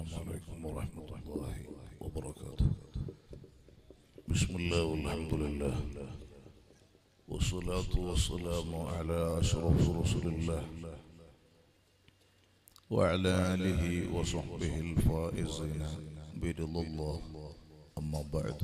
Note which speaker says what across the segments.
Speaker 1: السلام عليكم ورحمة الله وبركاته بسم الله والحمد لله والصلاة والسلام على أشرف رسل الله وعلى آله وصحبه الفائزين برضا الله أما بعد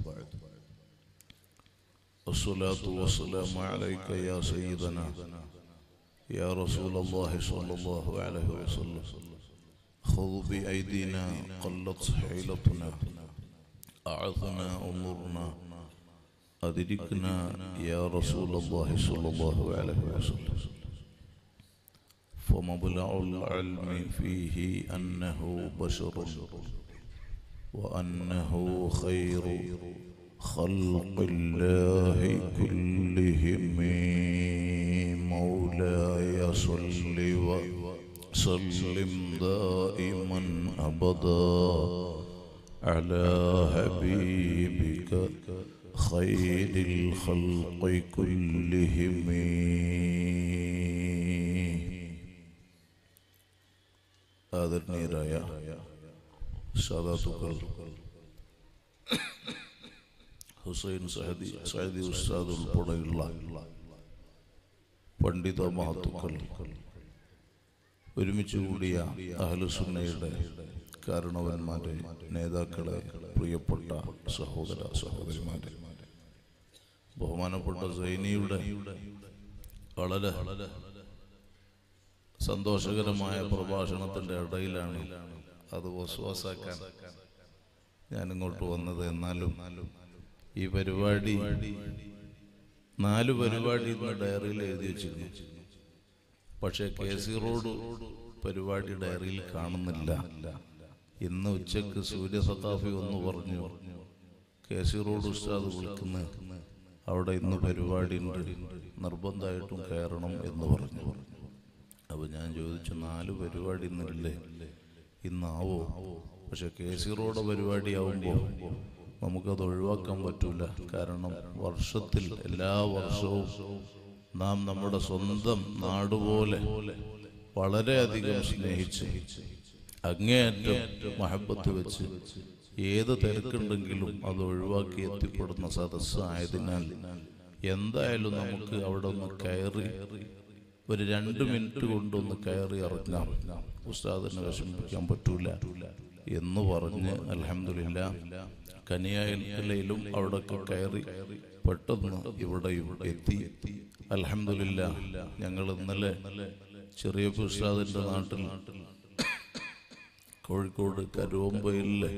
Speaker 1: الصلاة والسلام عليك يا سيدنا يا رسول الله صلى الله عليه وسلم خذ بأيدينا قلت حيلتنا أعثنا أمورنا أدركنا يا رسول الله صلى الله عليه وسلم فمبلغ العلم فيه أنه بشر وأنه خير خلق الله كلهم مولاي صل وسلم دائما أبدا على حبيبك خير الخلق كلهم ആദരണീയരായ സാദാത്തുക്കൾ ഹുസൈൻ സഹദി സഹദി ഉസ്താദ് ഉൾപ്പെടെയുള്ള പണ്ഡിത മഹത്തുക്കൾ ഒരുമിച്ച് കൂടിയ അഹലുസുന്നയുടെ കാരണവന്മാരെ നേതാക്കളെ പ്രിയപ്പെട്ട സഹോദര സഹോദരിമാരെ ബഹുമാനപ്പെട്ട സൈനിയുടെ വളരെ സന്തോഷകരമായ പ്രഭാഷണത്തിന്റെ ഇടയിലാണ് അത് വസ്വാസാക്കാൻ ഞാൻ ഇങ്ങോട്ട് വന്നത് എന്നാലും ഈ പരിപാടി നാല് പരിപാടി ഇന്ന് ഡയറിയിൽ എഴുതി വെച്ചിരുന്നു പക്ഷേ കെ സി റോഡ് പരിപാടി ഡയറിയിൽ കാണുന്നില്ല ഇന്ന് ഉച്ചക്ക് സൂര്യ സത്താഫി ഒന്ന് പറഞ്ഞു കെ സി റോഡ് ഉസ്താദ് വിളിക്കുന്ന അവിടെ ഇന്ന് പരിപാടി ഉണ്ട് നിർബന്ധമായിട്ടും കയറണം എന്ന് പറഞ്ഞു അപ്പൊ ഞാൻ ചോദിച്ചു നാല് പരിപാടി ഇന്നില്ലേ ഇന്നാവോ പക്ഷെ കെ സി റോഡ് പരിപാടി ആവുമ്പോൾ നമുക്കത് ഒഴിവാക്കാൻ പറ്റൂല കാരണം വർഷത്തിൽ എല്ലാ വർഷവും നാം നമ്മുടെ സ്വന്തം നാടുപോലെ വളരെയധികം സ്നേഹിച്ച് അങ്ങേയറ്റം മഹബത്ത് വെച്ച് ഏത് തിരക്കുണ്ടെങ്കിലും അത് ഒഴിവാക്കി എത്തിപ്പെടുന്ന സദസ്സ് ആയതിനാൽ എന്തായാലും നമുക്ക് അവിടെ ഒന്ന് കയറി ഒരു രണ്ട് മിനിറ്റ് കൊണ്ടൊന്ന് കയറി ഇറങ്ങാം ഉസ്താദിനെ വിഷമിപ്പിക്കാൻ പറ്റൂല എന്ന് പറഞ്ഞ് അലഹമില്ല കനിയായിലും അവിടെയൊക്കെ കയറി പെട്ടെന്ന് ഇവിടെയും എത്തി അലഹമില്ല ഞങ്ങൾ ഇന്നലെ ചെറിയ ഉസ്താദിന്റെ നാട്ടിൽ കോഴിക്കോട് കരുവമ്പയിലെ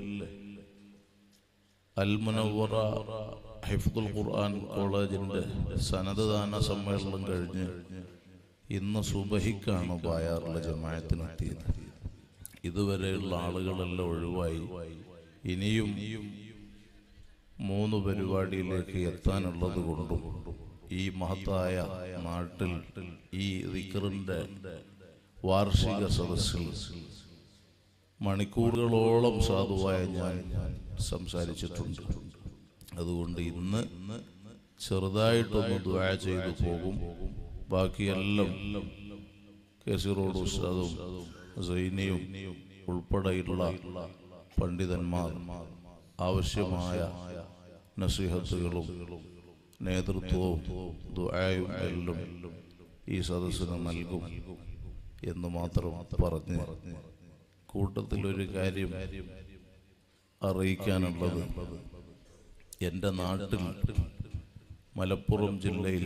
Speaker 1: അൽമുനവറ ഹിഫ്ദുൽ ഖുർആൻ കോളേജിന്റെ സനതദാന സമ്മേളനം കഴിഞ്ഞ് ഇന്ന് സുബഹിക്കാണ് ബായാറിലെ ജമായത്തിനെത്തിയത് ഇതുവരെയുള്ള ആളുകളെല്ലാം ഒഴിവായി ഇനിയും മൂന്ന് പരിപാടിയിലേക്ക് എത്താനുള്ളത് കൊണ്ടും ഈ മഹത്തായ നാട്ടിൽ ഈ ദിക്കറിന്റെ വാർഷിക സദസ്സിൽ മണിക്കൂറുകളോളം സാധുവായ ഞാൻ സംസാരിച്ചിട്ടുണ്ട് അതുകൊണ്ട് ഇന്ന് ചെറുതായിട്ടൊന്ന് ദ്വാ ചെയ്തു പോകും ബാക്കിയെല്ലാം കെ സി റോഡ് ഉസ്താദും സൈനിയും ഉൾപ്പെടെയുള്ള പണ്ഡിതന്മാർ ആവശ്യമായ നസീഹത്തുകളും നേതൃത്വവും ദുആയും എല്ലാം ഈ സദസ്സിന് നൽകും എന്ന് മാത്രം പറഞ്ഞ് കൂട്ടത്തിൽ ഒരു കാര്യം അറിയിക്കാനുള്ളത് എൻ്റെ നാട്ടിൽ മലപ്പുറം ജില്ലയിൽ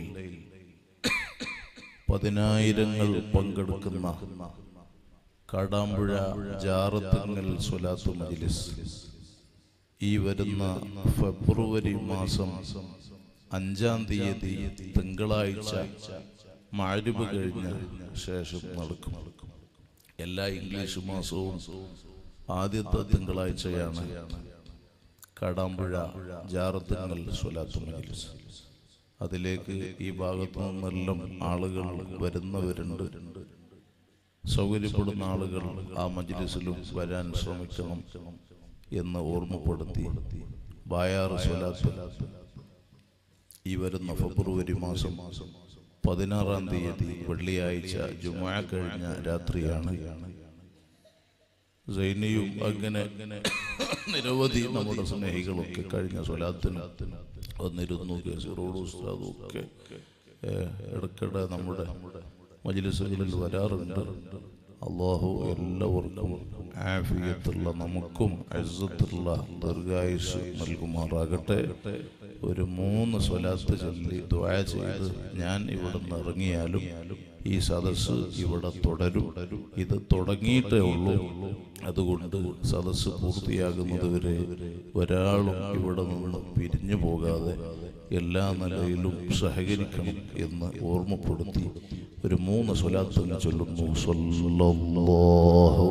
Speaker 1: പതിനായിരങ്ങൾ പങ്കെടുക്കുന്ന കാടാമ്പുഴ ജാറത്തുങ്ങൽ സ്വലാത്തു മജ്ലിസ് ഈ വരുന്ന ഫെബ്രുവരി മാസം അഞ്ചാം തീയതി തിങ്കളാഴ്ച മാരിബ് കഴിഞ്ഞ ശേഷം നടക്കും എല്ലാ ഇംഗ്ലീഷ് മാസവും ആദ്യത്തെ തിങ്കളാഴ്ചയാണ് കാടാമ്പുഴ ജാറത്തുങ്ങൽ സ്വലാത്തു മജ്ലിസ് അതിലേക്ക് ഈ ഭാഗത്തു നിന്നെല്ലാം ആളുകൾ വരുന്നവരുണ്ട് സൗകര്യപ്പെടുന്ന ആളുകൾ ആ മജ്ലിസിലും വരാൻ ശ്രമിക്കണം എന്ന് ഓർമ്മപ്പെടുത്തി ബായാറ് സ്വലാത്ത് ഈ വരുന്ന ഫെബ്രുവരി മാസം പതിനാറാം തീയതി വെള്ളിയാഴ്ച ജുമാ കഴിഞ്ഞ രാത്രിയാണ് സൈനിയും അങ്ങനെ നിരവധി നമ്മുടെ സ്നേഹികളൊക്കെ കഴിഞ്ഞ സ്വലാത്തിന് വന്നിരുന്നു കേസറോട് ഉസ്താദും ഒക്കെ ഏഹ്, ഇടയ്ക്കിടെ നമ്മുടെ മജിലിസുകളിൽ വരാറുണ്ട് അള്ളാഹു എല്ലാവർക്കും ആഫിയത്തുള്ള നമുക്കും അഴുത്തുള്ള ദീർഘായുസ് നൽകുമാറാകട്ടെ ഒരു മൂന്ന് സ്വലാത്ത് ചൊല്ലി ദ്വായ ചെയ്ത് ഞാൻ ഇവിടുന്ന് ഇറങ്ങിയാലും ഈ സദസ്സ് ഇവിടെ തുടരും ഇത് തുടങ്ങിയിട്ടേ ഉള്ളൂ അതുകൊണ്ട് സദസ്സ് പൂർത്തിയാകുന്നത് വരെ ഒരാളും ഇവിടെ നിന്ന് പിരിഞ്ഞു പോകാതെ എല്ലാ നിലയിലും സഹകരിക്കണം എന്ന് ഓർമ്മപ്പെടുത്തി ഒരു മൂന്ന് സ്വലാത്തുകൾ ചൊല്ലുന്നു സ്വല്ലല്ലാഹു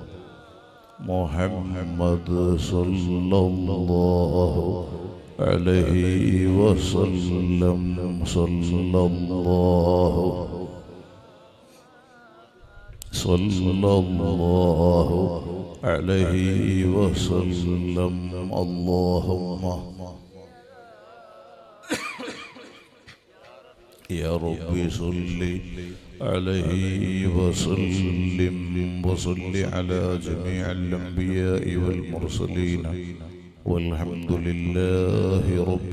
Speaker 1: മുഹമ്മദ് സ്വല്ലല്ലാഹു അലൈഹി വസല്ലം സ്വല്ലല്ലാഹു സ്വല്ലല്ലാഹു അലൈഹി വസല്ലം اللهم يا ربي صل عليه وسلم وصل على جميع الأنبياء والمرسلين والحمد لله رب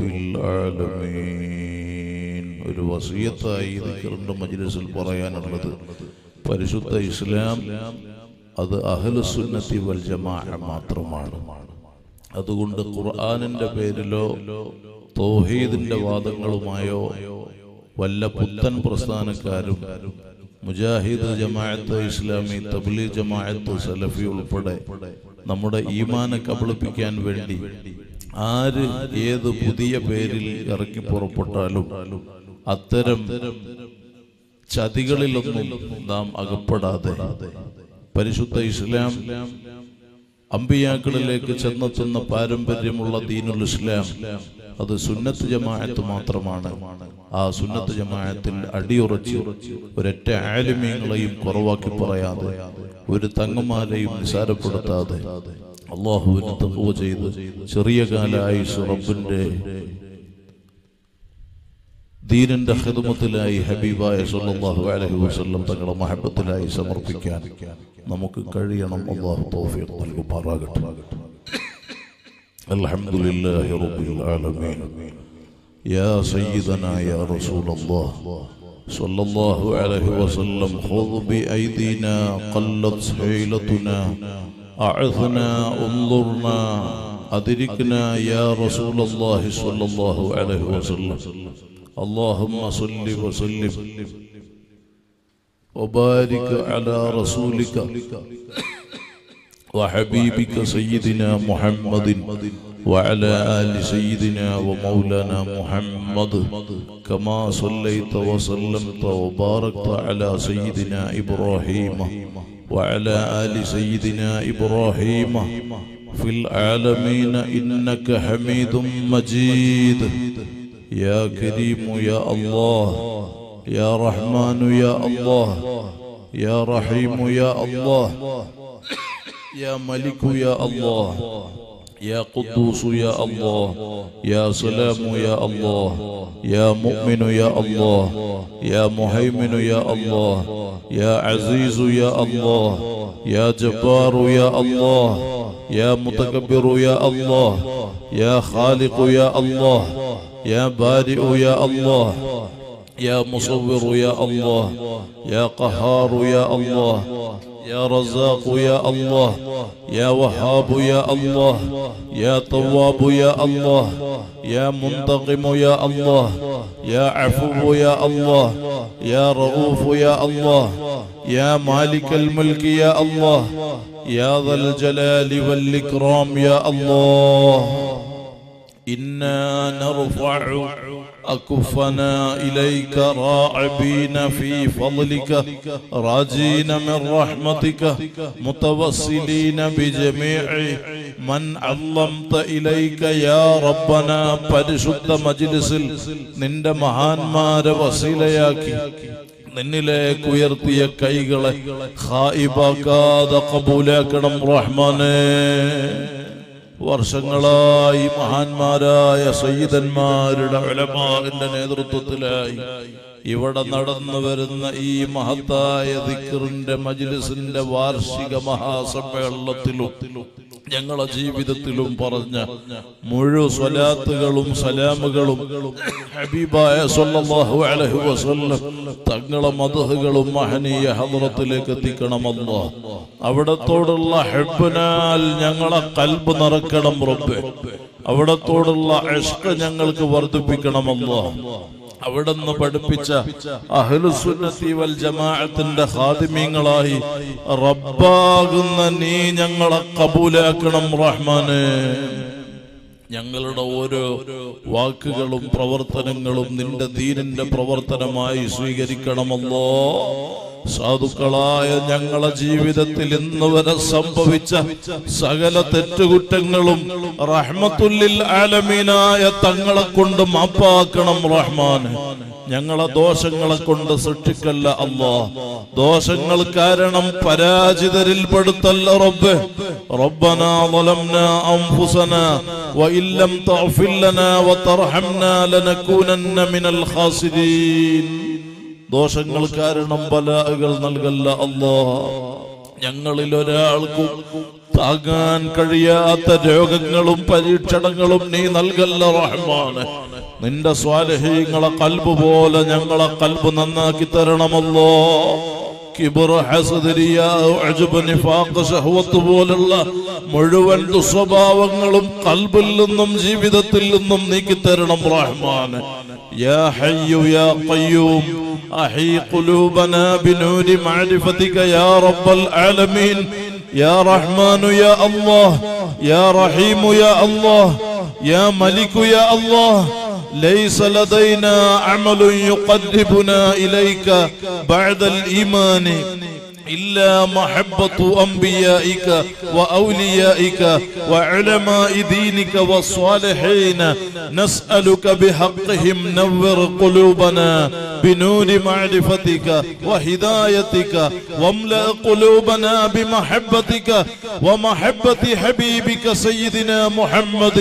Speaker 1: العالمين ഒരു വസീയത്തായി ദിക്കറിന്റെ മജ്ലിസിൽ പറയാനുള്ളത് പരിശുദ്ധ ഇസ്ലാം അത് അഹ്ലുസുന്നത്തി വൽ ജമാഅ മാത്രമാണ് അതുകൊണ്ട് ഖുർആനിന്റെ പേരിലോ തൗഹീദിന്റെ വാദങ്ങളുമായോ വല്ല പുത്തൻ പ്രസ്ഥാനക്കാരും മുജാഹിദ് ജമാഅത്ത് ഇസ്ലാമി തബ്ലീ ജമാഅത്ത് സലഫി ഉൾപ്പെടെ നമ്മുടെ ഈമാനെ കബളിപ്പിക്കാൻ വേണ്ടി ആര് ഏത് പുതിയ പേരിൽ ഇറക്കി പുറപ്പെട്ടാലും അത്തരം ചതികളിലൊന്നും നാം അകപ്പെടാതെ പരിശുദ്ധ ഇസ്ലാം അമ്പിയാക്കളിലേക്ക് ചെന്നെത്തുന്ന പാരമ്പര്യമുള്ള ദീനുൽ ഇസ്ലാം അത് സുന്നത്ത് ജമാഅത്ത് മാത്രമാണ് ആ സുന്നത്ത് ജമാഅത്തിൽ അടിയുറച്ച് ഒരൊറ്റ ആലിമ്യങ്ങളെയും കുറവാക്കി പറയാതെ ഒരു തങ്ങന്മാരെയും നിസാരപ്പെടുത്താതെ അള്ളാഹുവിന് തഖ്വ ചെയ്ത് ചെറിയ കാലായി റബ്ബിന്റെ ദീനിന്റെ ഹിദമത്തിലായി ഹബീബായ സല്ലല്ലാഹു അലൈഹി വസല്ലം തങ്ങളുടെ മഹബത്തിലായി സമർപ്പിക്കാൻ നമുക്ക് കഴിയണം അള്ളാഹു തൗഫീഖ് നൽകുമാറാകട്ടെ അൽഹംദുലില്ലാഹി റബ്ബിൽ ആലമീൻ يا سيدنا يا رسول الله صلى الله عليه وسلم خذ بأيدينا قلت حيلتنا أعثنا انظرنا أدركنا يا رسول الله صلى الله عليه وسلم اللهم صل وسلم وبارك على رسولك وحبيبك سيدنا محمد وعلى آل سيدنا ومولانا محمد كما صليت وسلمت وباركت على سيدنا إبراهيم وعلى آل سيدنا إبراهيم في العالمين إنك حميد مجيد يا كريم يا الله يا رحمن يا الله يا رحيم يا الله يا ملك يا الله يا قدوس يا الله يا سلام يا الله يا مؤمن يا الله يا مهيمن يا الله يا عزيز يا الله يا جبار يا الله يا متكبر يا الله يا خالق يا الله يا بارئ يا الله يا مصور يا الله يا قهار يا الله يا رزاق يا الله يا وهاب يا الله يا تواب يا الله يا منتقم يا الله يا عفو يا الله يا رؤوف يا الله يا مالك الملك يا الله يا ذا الجلال والإكرام يا الله إنا نرفع أكفنا إليك راعبين في فضلك راجين من رحمتك متوسلين بجميع من علمت إليك يا ربنا പരിശുദ്ധ മജ്ലിസിൽ നിന്റെ മഹാന്മാരെ വസീലയാക്കി നിന്നിലേക്ക് ഉയർത്തിയ കൈകളെ ഖായിബാക്കാതെ കബൂലാക്കണം റഹ്മാനേ വർഷങ്ങളായി മഹാന്മാരായ സയ്യിദന്മാരുടെ ഉലമാവിന്റെ നേതൃത്വത്തിലായി ഇവിടെ നടന്നു വരുന്ന ഈ മഹത്തായ ദിക്റിന്റെ മജ്ലിസിന്റെ വാർഷിക മഹാസമ്മേളനത്തിലും ഞങ്ങളെ ജീവിതത്തിലും പറഞ്ഞ മുഴു സ്വലാത്തുകളും സലാമുകളും ഹബീബായ സല്ലല്ലാഹു അലൈഹി വസല്ലം തങ്ങളെ മദഹുകളും മഹനീയ ഹദ്റത്തിലേക്ക് എത്തിക്കണമല്ലോ അവിടത്തോടുള്ള ഹെബിനാൽ ഞങ്ങളെ കൽബ് നിറക്കണം റബ്ബെ അവിടത്തോടുള്ള ഇഷ്ക ഞങ്ങൾക്ക് വർദ്ധിപ്പിക്കണമല്ലോ അവിടുന്ന് പഠിപ്പിച്ച അഹ്ലുസുന്നത്തി വൽ ജമാഅത്തിന്റെ ഖാദിമീങ്ങളായി റബ്ബാകുന്ന നീ ഞങ്ങളെ കബൂലാക്കണം റഹ്മാനെ ഞങ്ങളുടെ ഓരോ വാക്കുകളും പ്രവർത്തനങ്ങളും നിന്റെ ദീനിന്റെ പ്രവർത്തനമായി സ്വീകരിക്കണമല്ലോ സാധുക്കളായ ഞങ്ങളെ ജീവിതത്തിൽ ഇന്ന് വരെ സംഭവിച്ച സകല തെറ്റുകുറ്റങ്ങളും റഹ്മത്തുല്ലിൽ ആലമീനായ തങ്ങളെ കൊണ്ട് മാപ്പാക്കണം റഹ്മാൻ ഞങ്ങളെ ദോഷങ്ങളെ കൊണ്ട് സൃഷ്ടിക്കല്ല അല്ലാ ദോഷങ്ങൾ കാരണം പരാജിതരിൽ പെടുത്തല്ല റബ്ബ് ربنا ظلمنا أنفسنا وإن لم تغفر لنا وترحمنا لنكونن من الخاسرين ദോഷങ്ങൾ കാരണം ബലാകൾ നൽകല്ല അല്ലാ ഞങ്ങളിൽ ഒരാൾക്കും താങ്ങാൻ കഴിയാത്ത രോഗങ്ങളും പരീക്ഷണങ്ങളും നീ നൽകല്ല റഹ്മാന് നിന്റെ സ്വാലഹീങ്ങളെ കൽബ് പോലെ ഞങ്ങളെ കൽബ് നന്നാക്കി തരണമല്ലോ കിബർ ഹസദ് റിയാ, ഉജ്ബ്, നിഫാഖ്, ശഹ്വത്ത് പോലുള്ള മുഴുവൻ ദുസ്വഭാവങ്ങളും കൽബിൽ നിന്നും ജീവിതത്തിൽ നിന്നും നീക്കി തരണം റഹ്മാൻ യാ ഹയ്യു യാ ഖയ്യൂം أحي قلوبنا بنور معرفتك يا رب العالمين يا رحمن يا الله يا رحيم يا الله يا ملك يا الله ليس لدينا عمل يقربنا إليك بعد الإيمان إلا محبة أنبيائك وأوليائك وعلماء دينك والصالحين نسألك بحقهم نور قلوبنا بنور معرفتك وهدايتك واملأ قلوبنا بمحبتك ومحبة حبيبك سيدنا محمد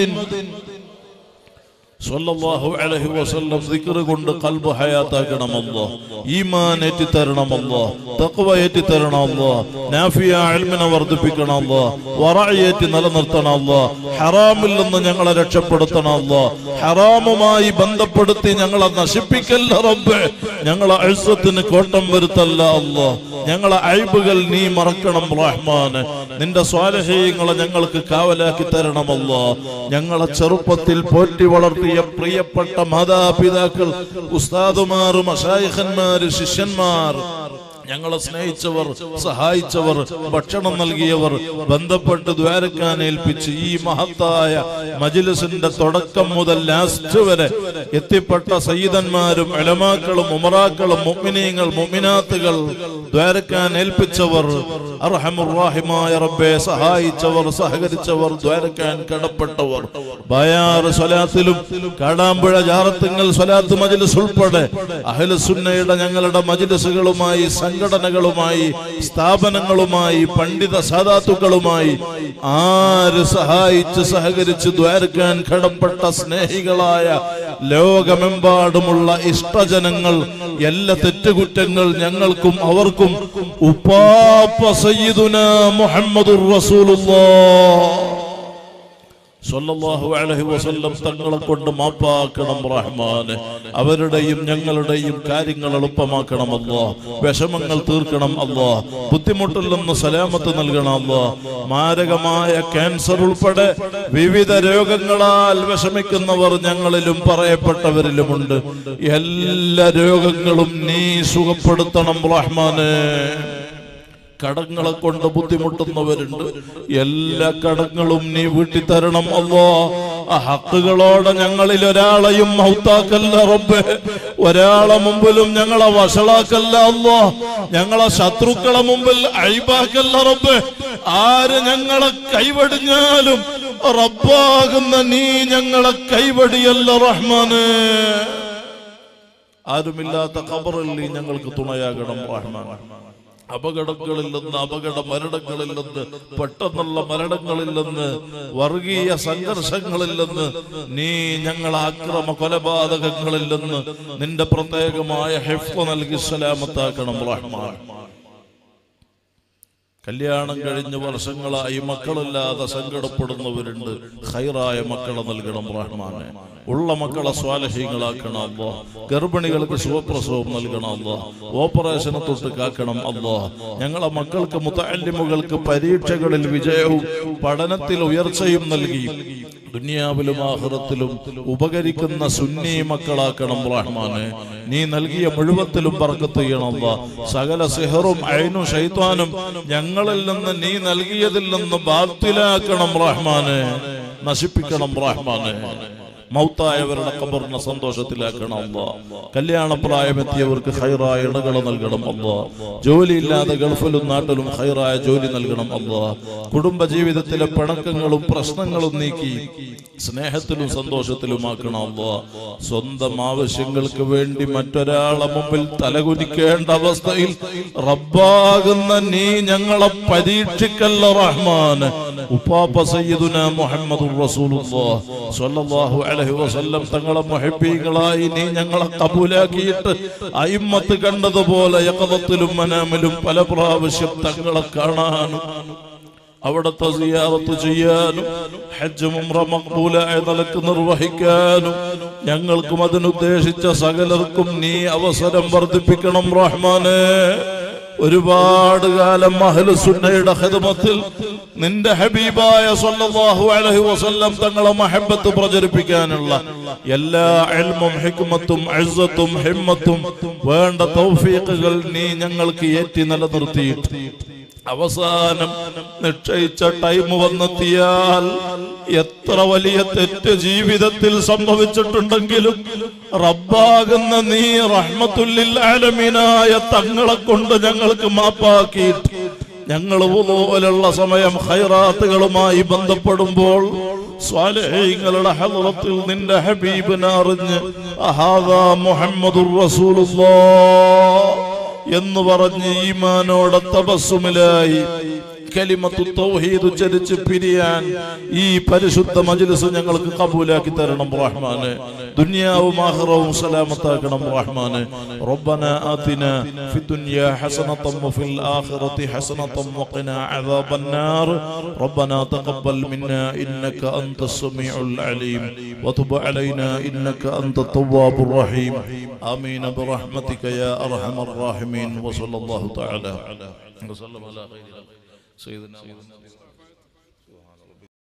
Speaker 1: സല്ലല്ലാഹു അലൈഹി വസല്ലം ദിക്ർ കൊണ്ട് കൽബ് ഹയാത്താക്കണമല്ലോ ഈമാൻ ഏറ്റി തരണമല്ലോ തഖ്വ ഏറ്റി തരണമല്ലോ നാഫിയ ഇൽമിനെ വർദ്ധിപ്പിക്കണമല്ലോ വറഅയേറ്റി നിലനിർത്തണമല്ലോ ഹറാമിൽ നിന്ന് ഞങ്ങളെ രക്ഷപ്പെടുത്തണമല്ലോ ഹറാമുമായി ബന്ധപ്പെടുത്തി ഞങ്ങളെ നശിപ്പിക്കല്ല റബ്ബേ ഞങ്ങളെ അഴ്സത്തിന് കോട്ടം വരുത്തല്ല അല്ലോ ഞങ്ങളെ അഴിബുകൾ നീ മറക്കണം റഹ്മാന് നിന്റെ സ്വാലഹീയങ്ങളെ ഞങ്ങൾക്ക് കാവലാക്കി തരണമല്ലോ ഞങ്ങളെ ചെറുപ്പത്തിൽ പോറ്റി വളർത്തിയ പ്രിയപ്പെട്ട മാതാപിതാക്കൾ ഉസ്താദുമാർ മഷായിഖന്മാര് ശിഷ്യന്മാർ ഞങ്ങളെ സ്നേഹിച്ചവർ സഹായിച്ചവർ ഭക്ഷണം നൽകിയവർ ബന്ധപ്പെട്ട് ദ്വാരക്കാൻ ഏൽപ്പിച്ച് ഈ മഹത്തായ മജിലിസിന്റെ തുടക്കം മുതൽ ലാസ്റ്റ് വരെ എത്തിപ്പെട്ട സയ്യിദന്മാരും എളമാക്കളും ഉമറാക്കളും മുഅ്മിനീങ്ങൾ മുഅ്മിനാത്തുകൾ ദ്വാരക്കാൻ ഏൽപ്പിച്ചവർ അർഹമുറാഹിമായ റബ്ബെ സഹായിച്ചവർ സഹകരിച്ചവർ ദ്വാരക്കാൻ കടപ്പെട്ടവർ ബയാറ് സ്വലാത്തിലും കാടാമ്പുഴ ജാറത്തുങ്ങൾ സ്വലാത്ത് മജിലിസ് ഉൾപ്പെടെ അഹ്ലുസുന്നയുടെ ഞങ്ങളുടെ മജിലിസുകളുമായി സംഘടനകളുമായി സ്ഥാപനങ്ങളുമായി പണ്ഡിത സാധാത്തുക്കളുമായി ആര് സഹായിച്ച് സഹകരിച്ച് ദ്വാരക്കാൻ കടപ്പെട്ട സ്നേഹികളായ ലോകമെമ്പാടുമുള്ള ഇഷ്ടജനങ്ങൾ എല്ലാ തെറ്റുകുറ്റങ്ങൾ ഞങ്ങൾക്കും അവർക്കും ഉപ്പാപ്പ സയ്യിദുന മുഹമ്മദുർ റസൂലുള്ളാഹ് സല്ലല്ലാഹു അലൈഹി വസല്ലം തങ്ങളെ കൊണ്ട് മാപ്പാക്കണം റഹ്മാന് അവരുടെയും ഞങ്ങളുടെയും കാര്യങ്ങൾ എളുപ്പമാക്കണം അല്ലോ വിഷമങ്ങൾ തീർക്കണം അല്ലോ ബുദ്ധിമുട്ടിൽ നിന്ന് സലാമത്ത് നൽകണം അല്ലോ മാരകമായ ക്യാൻസർ ഉൾപ്പെടെ വിവിധ രോഗങ്ങളാൽ വിഷമിക്കുന്നവർ ഞങ്ങളിലും പറയപ്പെട്ടവരിലുമുണ്ട് എല്ലാ രോഗങ്ങളും നീ സുഖപ്പെടുത്തണം റഹ്മാന് കടങ്ങളെ കൊണ്ട് ബുദ്ധിമുട്ടുന്നവരുണ്ട് എല്ലാ കടങ്ങളും നീ വീട്ടി തരണം അല്ലോ ആ ഹക്കുകളോടെ ഞങ്ങളിൽ ഒരാളെയും മൗത്താക്കല്ല റബ്ബെ ഒരാളെ മുമ്പിലും ഞങ്ങളെ വഷളാക്കല്ല അല്ലോ ഞങ്ങളെ ശത്രുക്കളെ മുമ്പിൽ അഴിബാക്കല്ല റബ്ബെ ആര് ഞങ്ങളെ കൈവടിഞ്ഞാലും റബ്ബാകുന്ന നീ ഞങ്ങളെ കൈവടിയല്ല റഹ്മാന് ആരുമില്ലാത്ത ഖബറിൽ നീ ഞങ്ങൾക്ക് തുണയാകണം റഹ്മാൻ അപകടങ്ങളിൽ നിന്ന് അപകട മരണങ്ങളിൽ നിന്ന് പെട്ടെന്നുള്ള മരണങ്ങളിൽ നിന്ന് വർഗീയ സംഘർഷങ്ങളിൽ നിന്ന് നീ ഞങ്ങൾ ആക്രമ കൊലപാതകങ്ങളിൽ നിന്ന് നിന്റെ പ്രത്യേകമായ ഹെഫ് നൽകി സലാമത്താക്കണം റഹ്മാൻ കല്യാണം കഴിഞ്ഞ് വർഷങ്ങളായി മക്കളില്ലാതെ സങ്കടപ്പെടുന്നവരുണ്ട് ഹൈറായ മക്കളെ നൽകണം റഹ്മാനെ ഉള്ള മക്കളെ സ്വാലഹ്യങ്ങളാക്കണം അല്ലോ ഗർഭിണികൾക്ക് സുഖപ്രസവം നൽകണം അല്ലോ ഓപ്പറേഷനെ തൊട്ട് കാക്കണം അല്ലോ ഞങ്ങളെ മക്കൾക്ക് മുത്തല്ലിമുകൾക്ക് പരീക്ഷകളിൽ വിജയവും പഠനത്തിൽ ഉയർച്ചയും നൽകി ദുനിയാവിലും ആഹ്റത്തിലും ഉപകരിക്കുന്ന സുന്നി മക്കളാക്കണം റഹ്മാനെ നീ നൽകിയ മുഴുവത്തിലും പറക്കത്ത് ചെയ്യണം അല്ലാ. സകല സിഹറും അയിനും ഷൈത്താനും ഞങ്ങളിൽ നിന്ന് നീ നൽകിയതിൽ നിന്ന് ബാത്തിലാക്കണം റഹ്മാനെ നശിപ്പിക്കണം റഹ്മാനെ മൗത്തായവരുടെ കബറിനെ സന്തോഷത്തിലാക്കണം അല്ലാ കല്യാണ പ്രായമെത്തിയവർക്ക് ഹൈറായ ഇടകൾ നൽകണം അല്ലാ ജോലിയില്ലാതെ ഗൾഫിലും നാട്ടിലും ഹൈറായ ജോലി നൽകണം അല്ലാ കുടുംബ ജീവിതത്തിലെ പിണക്കങ്ങളും പ്രശ്നങ്ങളും നീക്കി സ്നേഹത്തിലും സന്തോഷത്തിലുമാക്കണം അല്ലാ സ്വന്തം ആവശ്യങ്ങൾക്ക് വേണ്ടി മറ്റൊരാളെ മുമ്പിൽ തലകുനിക്കേണ്ട അവസ്ഥയിൽ റബ്ബാകുന്ന നീ ഞങ്ങളെ പരീക്ഷിക്കല്ല റഹ്മാൻ ഉപ്പാപ്പ സയ്യിദുന മുഹമ്മദ് റസൂലുള്ളാഹ് സ്വല്ലല്ലാഹു അലൈഹി വസല്ലം തങ്ങളെ മുഹബ്ബീങ്ങളായി നീ ഞങ്ങളെ കബൂലാക്കിയിട്ട് അയിമ്മത്ത് കണ്ടതുപോലെ യഖദത്തിലും മനാമിലും പല പ്രാവശ്യം തങ്ങളെ കാണാനും അവിടുത്തെ സിയാറത്ത് ചെയ്യാനും ഹജ്ജും ഉംറ മഖ്ബൂലായ നിലക്ക് നിർവഹിക്കാനും ഞങ്ങൾക്കും അതിനുദ്ദേശിച്ച സകലർക്കും നീ അവസരം വർദ്ധിപ്പിക്കണം റഹ്മാനെ ഒരുപാട് കാലം അഹ്ലുസുന്നയുടെ ഖിദ്മത്തിൽ നിന്റെ ഹബീബായ സല്ലല്ലാഹു അലൈഹി വസല്ലം തങ്ങളെ മഹബത്ത് പ്രചരിപ്പിക്കാനുള്ള എല്ലാ ഇൽമും ഹിക്മത്തും ഇസ്സത്തും ഹിമ്മത്തും വേണ്ട തൗഫീഖുകൾ നീ ഞങ്ങൾക്ക് ഏറ്റി നിലനിർത്തിയിട്ട് അവസാനം നിശ്ചയിച്ച ടൈം വന്നെത്തിയാൽ എത്ര വലിയ തെറ്റ് ജീവിതത്തിൽ സംഭവിച്ചിട്ടുണ്ടെങ്കിലും റബ്ബാകുന്ന നീ റഹ്മത്തുല്ലിൽ ആലമീനായ തങ്ങളെ കൊണ്ട് ഞങ്ങൾക്ക് മാപ്പാക്കിയിട്ട് ഞങ്ങൾ പോലുള്ള സമയം ഹൈറാത്തുകളുമായി ബന്ധപ്പെടുമ്പോൾ സ്വാലഹീങ്ങളുടെ ഹലറത്തിൽ നിന്റെ ഹബീബിനെ അറിഞ്ഞ് അഹാദാ മുഹമ്മദുർ റസൂലുള്ളാഹ് എന്ന് പറഞ്ഞ് ഈമാനോടെ തപസ്സുമിലായി കലിമത്തു തൗഹീദ് ഉച്ചരിച്ച് പിരിയാൻ ഈ പരിശുദ്ധ മജ്ലിസ് ഞങ്ങൾക്ക് കബൂലാക്കി തരണം റഹ്മാനെ ദുനിയാവും ആഖിറവും സലാമത്താക്കണം റഹ്മാനെ റബ്ബന ആതിന ഫി ദുനിയാ ഹസനതൻ വഫിൽ ആഖിറതി ഹസനതൻ വഖിനാ അദാബന്നാർ റബ്ബന തഖബ്ബൽ മിന്നാ ഇന്നക അൻതസ് സമീഉൽ അലീം വതുബ് അലൈനാ ഇന്നക അൻത തവ്വാബുർ റഹീം ആമീൻ برحمتك يا ارحم الراحمين وصلى الله تعالى وسلم على خير خلقه سيدنا محمد